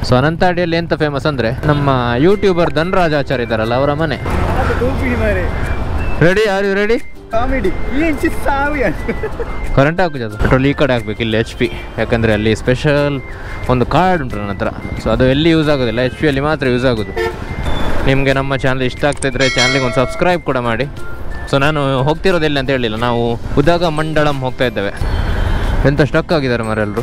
So ಅನಂತಾಡಿಯಲ್ಲಿ ಎಂತ famous ಅಂದರೆ ನಮ್ಮ ಯೂಟ್ಯೂಬರ್ ಧನರಾಜ್ ಆಚಾರ್ಯ ಇದ್ದಾರಲ್ಲ ಅವರ ಮನೆ ready are you ready comedy ಏನ್ ಸಾವಿಯ ಕರೆಂಟ್ ಹಾಕುದು ಪೆಟ್ರೋಲ್ ಈ ಕಡೆ ಹಾಕ್ಬೇಕು ಇಲ್ಲಿ ಎಚ್ ಪಿ ಯಾಕಂದರೆ ಅಲ್ಲಿ ಸ್ಪೆಷಲ್ ಒಂದು ಕಾರ್ಡ್ ಉಂಟು ನನ್ನ ಹತ್ರ ಸೊ ಅದು ಎಲ್ಲಿ ಯೂಸ್ ಆಗೋದಿಲ್ಲ ಎಚ್ ಪಿಯಲ್ಲಿ ಮಾತ್ರ ಯೂಸ್ ಆಗೋದು ನಿಮಗೆ ನಮ್ಮ ಚಾನಲ್ ಇಷ್ಟ ಆಗ್ತಿದ್ರೆ ಚಾನಲ್ಗೆ ಒಂದು ಸಬ್ಸ್ಕ್ರೈಬ್ ಕೂಡ ಮಾಡಿ ಸೊ ನಾನು ಹೋಗ್ತಿರೋದು ಎಲ್ಲಿ ಅಂತ ಹೇಳಿಲ್ಲ ನಾವು ಉದಾಗ ಮಂಡಳಂ ಹೋಗ್ತಾ ಇದ್ದೇವೆ ಎಂತ ಸ್ಟಕ್ ಆಗಿದ್ದಾರೆ ಮರೆಲ್ಲರೂ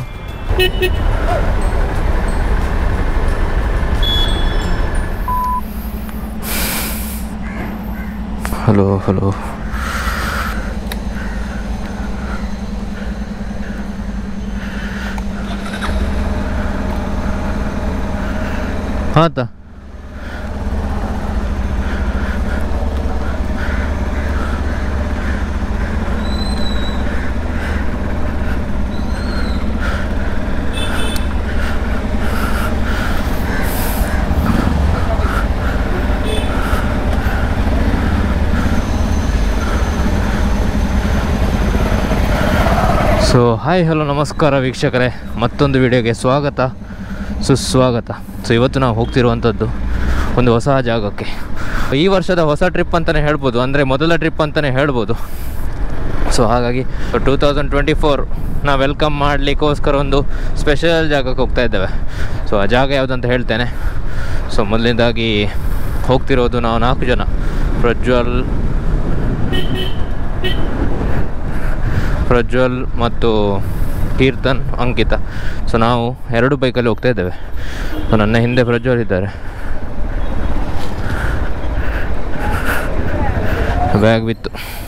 ಹಲೋ ಹಲೋ ಆತ ಸೊ ಹಾಯ್ ಹಲೋ ನಮಸ್ಕಾರ ವೀಕ್ಷಕರೇ ಮತ್ತೊಂದು ವಿಡಿಯೋಗೆ ಸ್ವಾಗತ ಸುಸ್ವಾಗತ ಸೊ ಇವತ್ತು ನಾವು ಹೋಗ್ತಿರುವಂಥದ್ದು ಒಂದು ಹೊಸ ಜಾಗಕ್ಕೆ ಈ ವರ್ಷದ ಹೊಸ ಟ್ರಿಪ್ ಅಂತಲೇ ಹೇಳ್ಬೋದು ಅಂದರೆ ಮೊದಲ ಟ್ರಿಪ್ ಅಂತಲೇ ಹೇಳ್ಬೋದು ಸೊ ಹಾಗಾಗಿ ಟೂ ತೌಸಂಡ್ ಟ್ವೆಂಟಿ ಫೋರ್ ನಾವು ವೆಲ್ಕಮ್ ಮಾಡಲಿಕ್ಕೋಸ್ಕರ ಒಂದು ಸ್ಪೆಷಲ್ ಜಾಗಕ್ಕೆ ಹೋಗ್ತಾ ಇದ್ದೇವೆ ಸೊ ಆ ಜಾಗ ಯಾವುದಂತ ಹೇಳ್ತೇನೆ ಸೊ ಮೊದಲನೇದಾಗಿ ಹೋಗ್ತಿರೋದು ನಾವು ನಾಲ್ಕು ಜನ ಪ್ರಜ್ವಲ್ ಪ್ರಜ್ವಲ್ ಮತ್ತು ಕೀರ್ತನ್ ಅಂಕಿತ ಸೊ ನಾವು ಎರಡು ಬೈಕಲ್ಲಿ ಹೋಗ್ತಾ ಇದ್ದೇವೆ ಸೊ ನನ್ನ ಹಿಂದೆ ಪ್ರಜ್ವಲ್ ಇದ್ದಾರೆ ಬ್ಯಾಗ್ ಬಿತ್ತು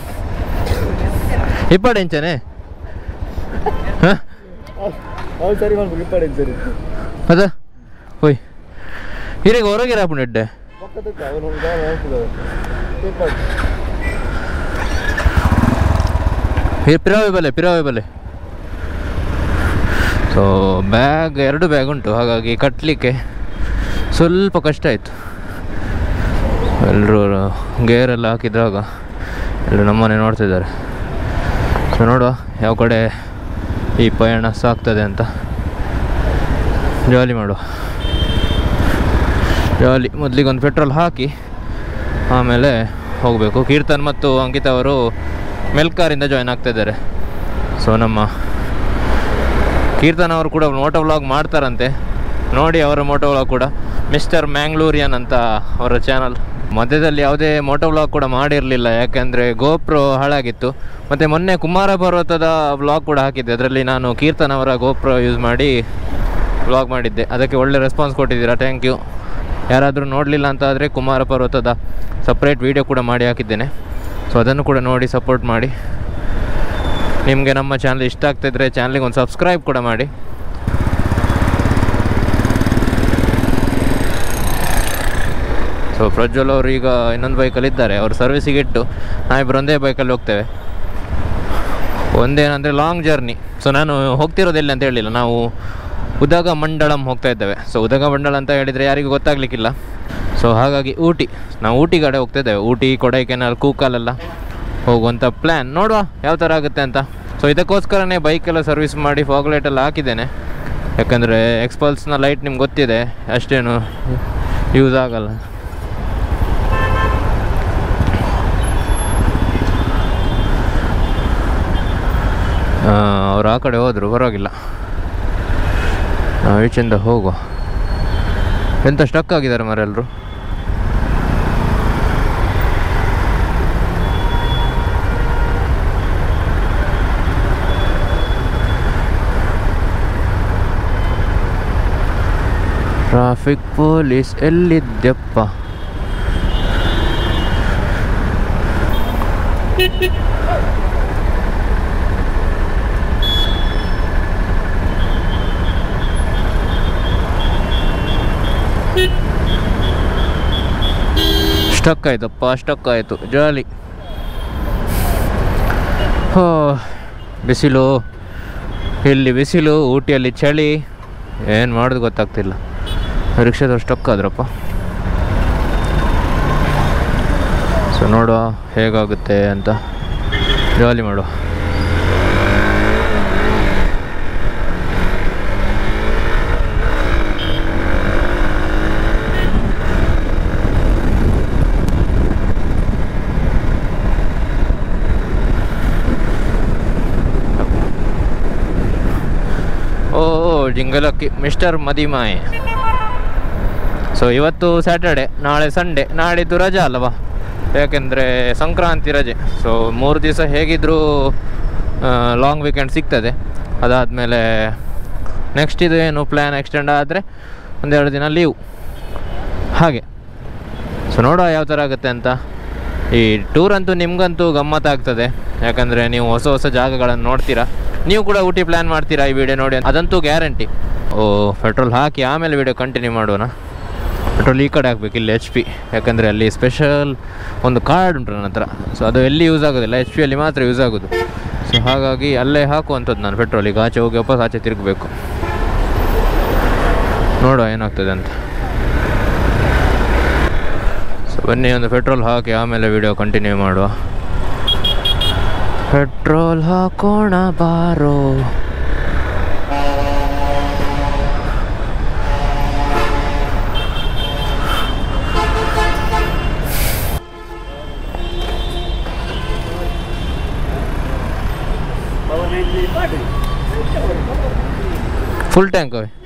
ಇಪ್ಪಡೆ ಇಂಚನೆ ಹಾಂ ಅವ್ರು ಸರಿ ಮಾಡ್ಬೇಕು ಇಪ್ಪಡೆ ಸರಿ ಅದ ಹೋಯ್ ಹಿರೇಗ ಹೊರಗೆ ರಾಪುಣ ಇಡ್ಡೆ ಪಕ್ಕದಕ್ಕೆ ಅವನು ಇಪ್ಪಡೆ ಪಿರಾವೆ ಬಲೆ ಪಿರಾವೆ ಬಲೆ ಸೊ ಬ್ಯಾಗ್ ಎರಡು ಬ್ಯಾಗ್ ಉಂಟು ಹಾಗಾಗಿ ಕಟ್ಟಲಿಕ್ಕೆ ಸ್ವಲ್ಪ ಕಷ್ಟ ಆಯಿತು ಎಲ್ಲರೂ ಗೇರೆಲ್ಲ ಹಾಕಿದ್ರಾಗ ಎಲ್ಲರೂ ನಮ್ಮನೆ ನೋಡ್ತಿದ್ದಾರೆ ಸೊ ನೋಡುವ ಯಾವ ಕಡೆ ಈ ಪಯಣ ಸಾಗ್ತದೆ ಅಂತ ಜಾಲಿ ಮಾಡುವ ಜಾಲಿ ಮೊದಲಿಗೆ ಒಂದು ಪೆಟ್ರೋಲ್ ಹಾಕಿ ಆಮೇಲೆ ಹೋಗಬೇಕು ಕೀರ್ತನ್ ಮತ್ತು ಅಂಕಿತ್ ಅವರು ಮೆಲ್ಕಾರಿಂದ ಜಾಯ್ನ್ ಆಗ್ತಾ ಇದ್ದಾರೆ ಸೊ ನಮ್ಮ ಕೀರ್ತನ್ ಅವರು ಕೂಡ ಮೋಟೋ ವ್ಲಾಗ್ ಮಾಡ್ತಾರಂತೆ ನೋಡಿ ಅವರ ಮೋಟೋ ವ್ಲಾಗ್ ಕೂಡ ಮಿಸ್ಟರ್ ಮ್ಯಾಂಗ್ಳೂರಿಯನ್ ಅಂತ ಅವರ ಚಾನಲ್ ಮಧ್ಯದಲ್ಲಿ ಯಾವುದೇ ಮೋಟೋ ವ್ಲಾಗ್ ಕೂಡ ಮಾಡಿರಲಿಲ್ಲ ಯಾಕೆಂದರೆ ಗೋಪ್ರೋ ಹಾಳಾಗಿತ್ತು ಮತ್ತು ಮೊನ್ನೆ ಕುಮಾರ ಪರ್ವತದ ವ್ಲಾಗ್ ಕೂಡ ಹಾಕಿದ್ದೆ ಅದರಲ್ಲಿ ನಾನು ಕೀರ್ತನ್ ಅವರ ಗೋಪ್ರೋ ಯೂಸ್ ಮಾಡಿ ವ್ಲಾಗ್ ಮಾಡಿದ್ದೆ ಅದಕ್ಕೆ ಒಳ್ಳೆ ರೆಸ್ಪಾನ್ಸ್ ಕೊಟ್ಟಿದ್ದೀರಾ ಥ್ಯಾಂಕ್ ಯು ಯಾರಾದರೂ ನೋಡಲಿಲ್ಲ ಅಂತ ಆದರೆ ಕುಮಾರ ಪರ್ವತದ ಸಪ್ರೇಟ್ ವೀಡಿಯೋ ಕೂಡ ಮಾಡಿ ಹಾಕಿದ್ದೇನೆ ಸೊ ಅದನ್ನು ಕೂಡ ನೋಡಿ ಸಪೋರ್ಟ್ ಮಾಡಿ ನಿಮಗೆ ನಮ್ಮ ಚಾನಲ್ ಇಷ್ಟ ಆಗ್ತಿದ್ರೆ ಚಾನಲಿಗೆ ಒಂದು ಸಬ್ಸ್ಕ್ರೈಬ್ ಕೂಡ ಮಾಡಿ ಸೊ ಪ್ರಜ್ವಲ್ ಅವರು ಈಗ ಇನ್ನೊಂದು ಬೈಕಲ್ಲಿ ಇದ್ದಾರೆ ಅವರು ಸರ್ವಿಸಿಗೆ ಇಟ್ಟು ನಾವಿಬ್ಬರು ಒಂದೇ ಬೈಕಲ್ಲಿ ಹೋಗ್ತೇವೆ ಒಂದೇನಂದರೆ ಲಾಂಗ್ ಜರ್ನಿ ಸೊ ನಾನು ಹೋಗ್ತಿರೋದು ಎಲ್ಲಿ ಅಂತ ಹೇಳಿಲ್ಲ ನಾವು ಉದಗ ಮಂಡಳಂ ಹೋಗ್ತಾ ಇದ್ದೇವೆ ಸೊ ಉದಗ ಮಂಡಳ ಅಂತ ಹೇಳಿದರೆ ಯಾರಿಗೂ ಗೊತ್ತಾಗಲಿಕ್ಕಿಲ್ಲ ಸೊ ಹಾಗಾಗಿ ಊಟಿ ನಾವು ಊಟಿ ಕಡೆ ಹೋಗ್ತಾ ಇದ್ದೇವೆ ಊಟಿ ಕೊಡೈಕೆನಾಲ್ ಕೂಕಲೆಲ್ಲ ಹೋಗುವಂಥ ಪ್ಲ್ಯಾನ್ ನೋಡುವ ಯಾವ ಥರ ಆಗುತ್ತೆ ಅಂತ ಸೊ ಇದಕ್ಕೋಸ್ಕರನೇ ಬೈಕೆಲ್ಲ ಸರ್ವಿಸ್ ಮಾಡಿ ಫಾಗ್ಲೈಟ್ ಎಲ್ಲ ಹಾಕಿದ್ದೇನೆ ಯಾಕಂದರೆ ಎಕ್ಸ್ಪಲ್ಸ್ನ ಲೈಟ್ ನಿಮ್ಗೆ ಗೊತ್ತಿದೆ ಅಷ್ಟೇನು ಯೂಸ್ ಆಗಲ್ಲ ಅವ್ರು ಆ ಕಡೆ ಹೋದರು ಪರವಾಗಿಲ್ಲ ನಾವು ಈಚೆಯಿಂದ ಹೋಗುವ ಎಂತ ಸ್ಟಕ್ ಆಗಿದ್ದಾರೆ ಮರೆಲ್ಲರೂ ಟ್ರಾಫಿಕ್ ಪೊಲೀಸ್ ಎಲ್ಲಿದ್ಯಪ್ಪ ಸ್ಟಕ್ ಆಯ್ತಪ್ಪ ಸ್ಟಕ್ ಆಯಿತು ಜಾಲಿ ಹೋ ಬಿಸಿಲು ಇಲ್ಲಿ ಬಿಸಿಲು ಊಟಿಯಲ್ಲಿ ಚಳಿ ಏನು ಮಾಡೋದು ಗೊತ್ತಾಗ್ತಿಲ್ಲ ರಿಕ್ಷಾದವ್ರು ಸ್ಟಕ್ ಆದ್ರಪ್ಪ ಸೊ ನೋಡುವ ಹೇಗಾಗುತ್ತೆ ಅಂತ ಜಾಲಿ ಮಾಡುವ ಮಂಗಲಕ್ಕಿ ಮಿಸ್ಟರ್ ಮದಿಮಾಯ್ ಸೊ ಇವತ್ತು ಸ್ಯಾಟರ್ಡೆ ನಾಳೆ ಸಂಡೇ ನಾಡಿದ್ದು ರಜೆ ಅಲ್ಲವಾ ಯಾಕೆಂದರೆ ಸಂಕ್ರಾಂತಿ ರಜೆ ಸೊ ಮೂರು ದಿವಸ ಹೇಗಿದ್ದರೂ ಲಾಂಗ್ ವೀಕೆಂಡ್ ಸಿಗ್ತದೆ ಅದಾದಮೇಲೆ ನೆಕ್ಸ್ಟ್ ಇದು ಏನು ಪ್ಲ್ಯಾನ್ ಎಕ್ಸ್ಟೆಂಡ್ ಆದರೆ ಒಂದೆರಡು ದಿನ ಲೀವ್ ಹಾಗೆ ಸೊ ನೋಡುವ ಯಾವ ಥರ ಆಗುತ್ತೆ ಅಂತ ಈ ಟೂರ್ ಅಂತೂ ನಿಮಗಂತೂ ಗಮ್ಮತ್ತಾಗ್ತದೆ ಯಾಕಂದರೆ ನೀವು ಹೊಸ ಹೊಸ ಜಾಗಗಳನ್ನು ನೋಡ್ತೀರಾ ನೀವು ಕೂಡ ಊಟಿ ಪ್ಲ್ಯಾನ್ ಮಾಡ್ತೀರಾ ಈ ವಿಡಿಯೋ ನೋಡಿ ಅದಂತೂ ಗ್ಯಾರಂಟಿ ಓ ಪೆಟ್ರೋಲ್ ಹಾಕಿ ಆಮೇಲೆ ವಿಡಿಯೋ ಕಂಟಿನ್ಯೂ ಮಾಡೋಣ ಪೆಟ್ರೋಲ್ ಈ ಕಡೆ ಹಾಕ್ಬೇಕು ಇಲ್ಲಿ ಎಚ್ ಪಿ ಯಾಕಂದರೆ ಅಲ್ಲಿ ಸ್ಪೆಷಲ್ ಒಂದು ಕಾರ್ಡ್ ಉಂಟು ನನ್ನ ಹತ್ರ ಸೊ ಅದು ಎಲ್ಲಿ ಯೂಸ್ ಆಗೋದಿಲ್ಲ ಎಚ್ ಪಿಯಲ್ಲಿ ಮಾತ್ರ ಯೂಸ್ ಆಗೋದು ಸೊ ಹಾಗಾಗಿ ಅಲ್ಲೇ ಹಾಕುವಂಥದ್ದು ನಾನು ಪೆಟ್ರೋಲ್ ಈಗ ಆಚೆ ಹೋಗಿ ವಾಪಸ್ ಆಚೆ ತಿರುಗಬೇಕು ನೋಡುವ ಏನಾಗ್ತದೆ ಅಂತ ಸೊ ಬನ್ನಿ ಒಂದು ಪೆಟ್ರೋಲ್ ಹಾಕಿ ಆಮೇಲೆ ವಿಡಿಯೋ ಕಂಟಿನ್ಯೂ ಮಾಡುವ ಪೆಟ್ರೋಲ್ ಹಾಕೋಣ ಬಾರೋ ಫುಲ್ ಟ್ಯಾಂಕ್ ಅವೆ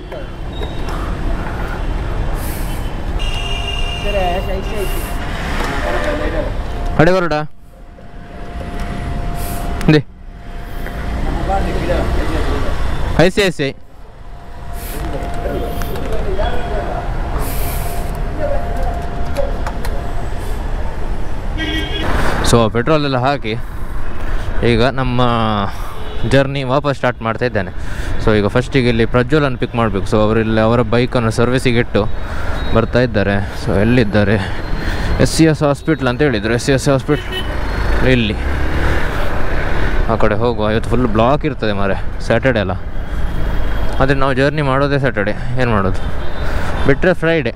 ಅಡೆ ಬರೋಡ ದೇ I C I C I so petrol ಎಲ್ಲ ಹಾಕಿ ಈಗ ನಮ್ಮ ಜರ್ನಿ ವಾಪಸ್ ಸ್ಟಾರ್ಟ್ ಮಾಡ್ತಾ ಇದ್ದೇನೆ ಸೊ ಈಗ ಫಸ್ಟಿಗೆ ಇಲ್ಲಿ ಪ್ರಜ್ವಲನ್ನು ಪಿಕ್ ಮಾಡಬೇಕು ಸೊ ಅವರಿಲ್ಲಿ ಅವರ ಬೈಕನ್ನು ಸರ್ವಿಸಿಗೆ ಇಟ್ಟು ಬರ್ತಾ ಇದ್ದಾರೆ ಸೊ ಎಲ್ಲಿದ್ದಾರೆ ಎಸ್ ಸಿ ಎಸ್ ಹಾಸ್ಪಿಟ್ಲ್ ಅಂತ ಹೇಳಿದರು ಎಸ್ ಸಿ ಎಸ್ ಹಾಸ್ಪಿಟ್ಲ್ ಇಲ್ಲಿ ಆ ಕಡೆ ಹೋಗುವ ಇವತ್ತು ಫುಲ್ ಬ್ಲಾಕ್ ಇರ್ತದೆ ಮಾರೆ ಸ್ಯಾಟರ್ಡೆ ಅಲ್ಲ ಆದರೆ ನಾವು ಜರ್ನಿ ಮಾಡೋದೇ ಸ್ಯಾಟರ್ಡೆ ಏನು ಮಾಡೋದು ಬಿಟ್ಟರೆ ಫ್ರೈಡೆ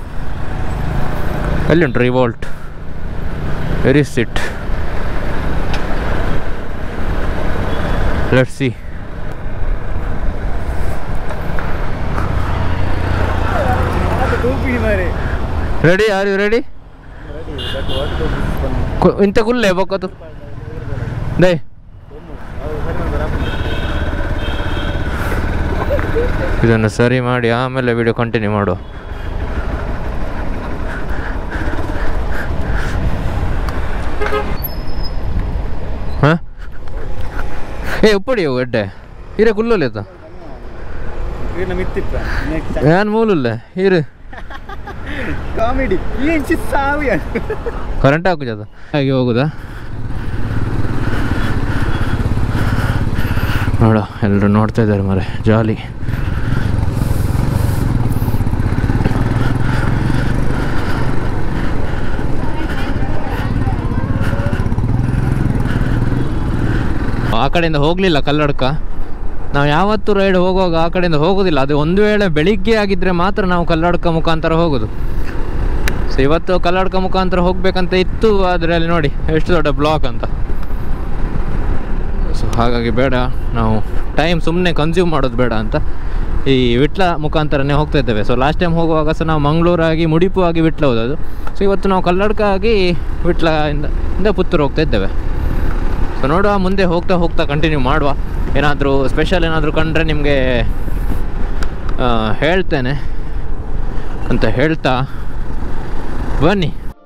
ಎಲ್ಲಿ ಉಂಟು ರಿವೋಲ್ಟ್ ವೆರಿ ಸಿಟ್ ಲೆಟ್ ಸಿ ಟೋಪಿ ಮಾರೆ ರೆಡಿ ಆರ್ ಯು ರೆಡಿ ಇಂಥ ಕುಲ್ಲೆ ಬೊಕ್ಕದು ದೇ ಇದನ್ನು ಸರಿ ಮಾಡಿ ಆಮೇಲೆ ವಿಡಿಯೋ ಕಂಟಿನ್ಯೂ ಮಾಡು ಹಾಂ ಏ ಉಪ್ಪಡಿ ಅವು ಎಡ್ಡೆ ಹಿರೇ ಕುಲ್ಲೋಲಿ ಆಯ್ತಾ ಏನು ಮಿತ್ತಿತ್ತ ಏನ್ ಮೂಲಲ್ಲ ಇರು ಕಾಮಿಡಿ ಏನ್ ಸಾವಿ ಕರೆಂಟ್ ಹಾಕುಜದ ಹಾಗೆ ಹೋಗುದಾ ನೋಡ ಎಲ್ಲರೂ ನೋಡ್ತಾ ಇದ್ದಾರೆ ಮರೆ ಜಾಲಿ ಆ ಕಡೆಯಿಂದ ಹೋಗಲಿಲ್ಲ ಕಲ್ಲಡ್ಕ ನಾವು ಯಾವತ್ತೂ ರೈಡ್ ಹೋಗುವಾಗ ಆ ಕಡೆಯಿಂದ ಹೋಗೋದಿಲ್ಲ ಅದು ಒಂದು ವೇಳೆ ಬೆಳಿಗ್ಗೆ ಆಗಿದ್ದರೆ ಮಾತ್ರ ನಾವು ಕಲ್ಲಡ್ಕ ಮುಖಾಂತರ ಹೋಗೋದು ಸೊ ಇವತ್ತು ಕಲ್ಲಡ್ಕ ಮುಖಾಂತರ ಹೋಗ್ಬೇಕಂತ ಇತ್ತು ಆದರೆ ಅಲ್ಲಿ ನೋಡಿ ಎಷ್ಟು ದೊಡ್ಡ ಬ್ಲಾಕ್ ಅಂತ ಸೊ ಹಾಗಾಗಿ ಬೇಡ ನಾವು ಟೈಮ್ ಸುಮ್ಮನೆ ಕನ್ಸ್ಯೂಮ್ ಮಾಡೋದು ಬೇಡ ಅಂತ ಈ ವಿಟ್ಲ ಮುಖಾಂತರನೇ ಹೋಗ್ತಾ ಇದ್ದೇವೆ ಸೊ ಲಾಸ್ಟ್ ಟೈಮ್ ಹೋಗುವಾಗ ಸಹ ನಾವು ಮಂಗಳೂರಾಗಿ ಮುಡಿಪು ಆಗಿ ವಿಟ್ಲ ಹೋದದು ಸೊ ಇವತ್ತು ನಾವು ಕಲ್ಲಡ್ಕ ಆಗಿ ವಿಟ್ಲ ಇಂದ ಇಂದ ಪುತ್ತೂರು ಹೋಗ್ತಾ ಇದ್ದೇವೆ ಸೊ ನೋಡುವ ಮುಂದೆ ಹೋಗ್ತಾ ಹೋಗ್ತಾ ಕಂಟಿನ್ಯೂ ಮಾಡುವ ಏನಾದರೂ ಸ್ಪೆಷಲ್ ಏನಾದರೂ ಕಂಡ್ರೆ ನಿಮಗೆ ಹೇಳ್ತೇನೆ ಅಂತ ಹೇಳ್ತಾ ಬನ್ನಿ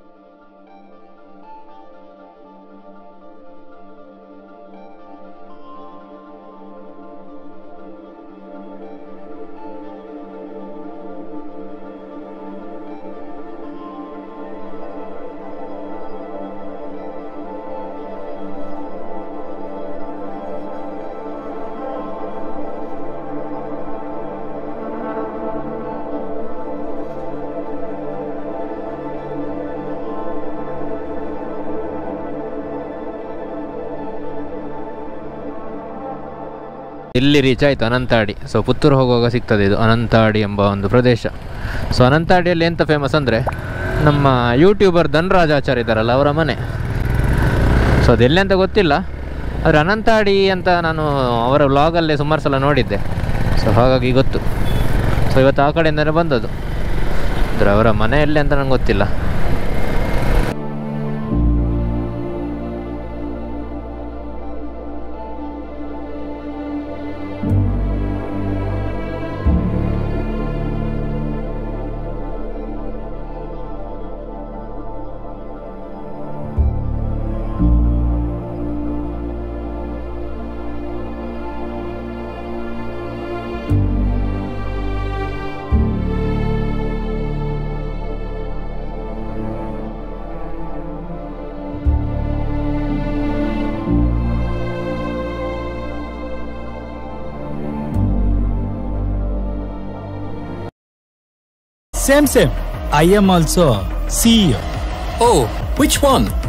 ಇಲ್ಲಿ ರೀಚ್ ಆಯಿತು ಅನಂತಾಡಿ ಸೊ ಪುತ್ತೂರು ಹೋಗುವಾಗ ಸಿಗ್ತದೆ ಇದು ಅನಂತಾಡಿ ಎಂಬ ಒಂದು ಪ್ರದೇಶ ಸೊ ಅನಂತಾಡಿಯಲ್ಲಿ ಎಂತ ಫೇಮಸ್ ಅಂದರೆ ನಮ್ಮ ಯೂಟ್ಯೂಬರ್ ಧನ್ರಾಜ್ ಆಚಾರ್ಯ ಇದ್ದಾರಲ್ಲ ಅವರ ಮನೆ ಸೊ ಅದೆಲ್ಲಿ ಅಂತ ಗೊತ್ತಿಲ್ಲ ಆದರೆ ಅನಂತಾಡಿ ಅಂತ ನಾನು ಅವರ ವ್ಲಾಗಲ್ಲೇ ಸುಮಾರು ಸಲ ನೋಡಿದ್ದೆ ಸೊ ಹಾಗಾಗಿ ಗೊತ್ತು ಸೊ ಇವತ್ತು ಆ ಕಡೆಯಿಂದಲೇ ಬಂದದ್ದು ಅಂದರೆ ಅವರ ಮನೆಯಲ್ಲಿ ಅಂತ ನಂಗೆ ಗೊತ್ತಿಲ್ಲ Same, same. I am also CEO. Oh, which one?